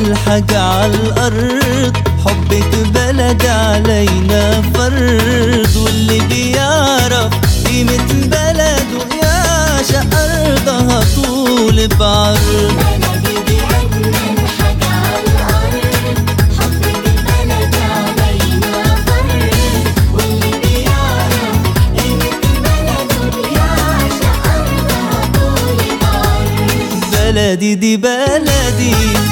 أجمل حاجة عالأرض حبك بلد علينا فرض واللي بيعرف قيمة بلده يعشق أرضها طول بعرض بلدي دي أجمل حاجة عالأرض حبك بلد علينا فرد واللي بيعرف قيمة بلده بيعشق أرضها طول بعرض بلدي دي بلدي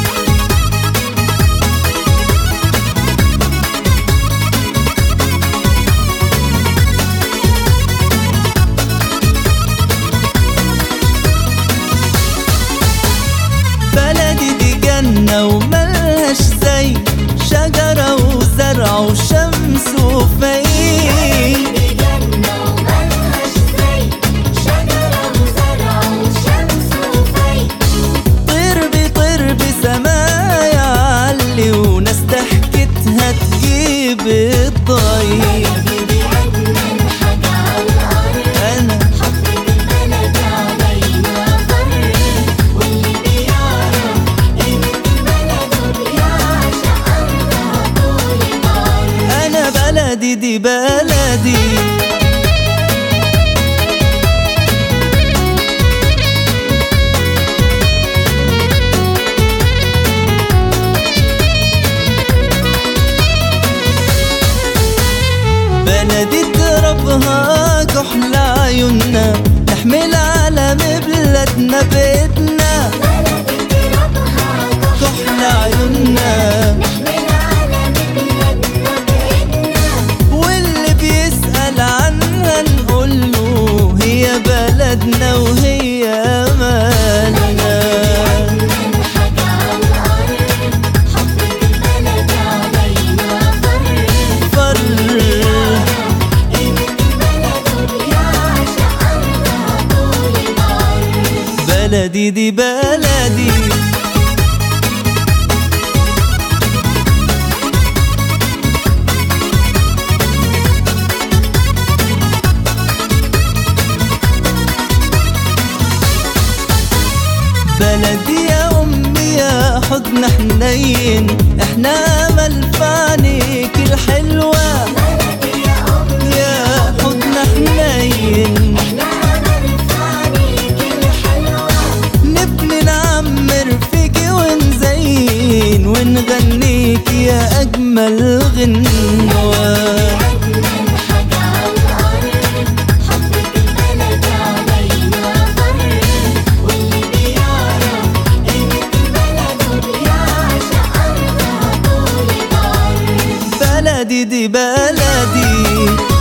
بلدي دي جنة وملهاش زي شجرة وزرع وشمس وفيل دي جنة وملهاش زي شجرة وزرع وشمس وفيل طير بطير بسمايا علي وناس ضحكتها تجيب الضي بلدي دي أجمل حاجة عالأرض انا حبك بلد علينا فرد واللي بيعرف قيمة بلده بيعشق أرضها طول بعرض انا بلدي دي بلدي بلدي تربها كحل عيوننا نحمل علم بلادنا بيتنا بلدي ترابها كحل عيوننا نحمل علم بلادنا بإيدنا واللي بيسأل عنها نقوله هي بلدنا وهي أماننا أجمل حاجة عالأرض حبك بلد علينا فرد فر قيمة بلده بيعشق أرضها طول بعرض بلدي دي بلدي بلدي يا أمي يا حضن حنين احنا أمل في عينيك الحلوة بلدي يا أمي يا حضن حنين احنا أمل في عينيك الحلوة نبني نعمر فيكي ونزين ونغنيك يا أجمل غنوة أجمل حاجة عالأرض حبك بلد علينا فرد واللي بيعرف قيمة بلده بيعشق أرضها طول بعرض بلدي دي بلدي